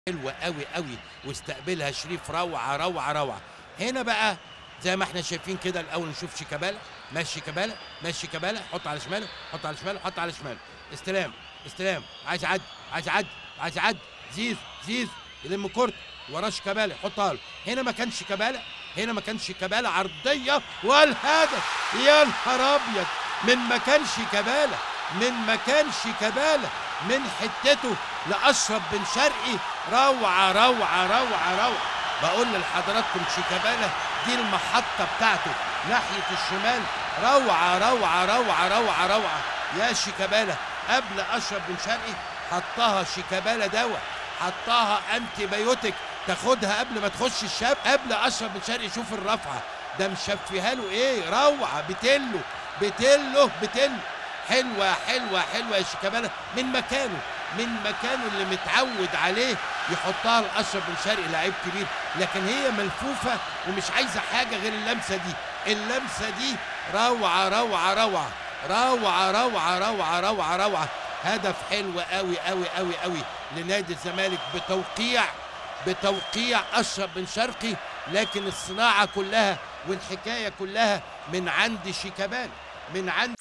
حلوة قوي قوي واستقبلها شريف روعة روعة روعة هنا بقى زي ما احنا شايفين كده الاول نشوف شيكابالا ماشي شيكابالا ماشي شيكابالا حط على شماله حط على شماله حط على شماله استلام استلام عايز يعدي عايز يعدي عايز يعدي زيزو زيزو يلم كورته وراه شيكابالا يحطها له هنا ما كانش شيكابالا هنا ما كانش شيكابالا عرضيه والهدف يا نهار ابيض من مكان شيكابالا من مكان شيكابالا من حتته لاشرف بن شرقي روعه روعه روعه روعه بقول لحضراتكم شيكابالا دي المحطه بتاعته ناحيه الشمال روعه روعه روعه روعه روعه يا شيكابالا قبل اشرف بن شرقي حطها شيكابالا دواء حطها انتي بايوتيك تاخدها قبل ما تخش الشاب قبل اشرف بن شرقي شوف الرفعه ده مشفيها له ايه روعه بتلو بتلو بتلو حلوه حلوه حلوه يا شيكابالا من مكانه من مكانه اللي متعود عليه يحطها لاشرف بن شرقي لعيب كبير لكن هي ملفوفه ومش عايزه حاجه غير اللمسه دي اللمسه دي روعه روعه روعه روعه روعه روعه روعه روعه هدف حلو قوي قوي قوي قوي لنادي الزمالك بتوقيع بتوقيع اشرف بن شرقي لكن الصناعه كلها والحكايه كلها من عند شيكابالا من عند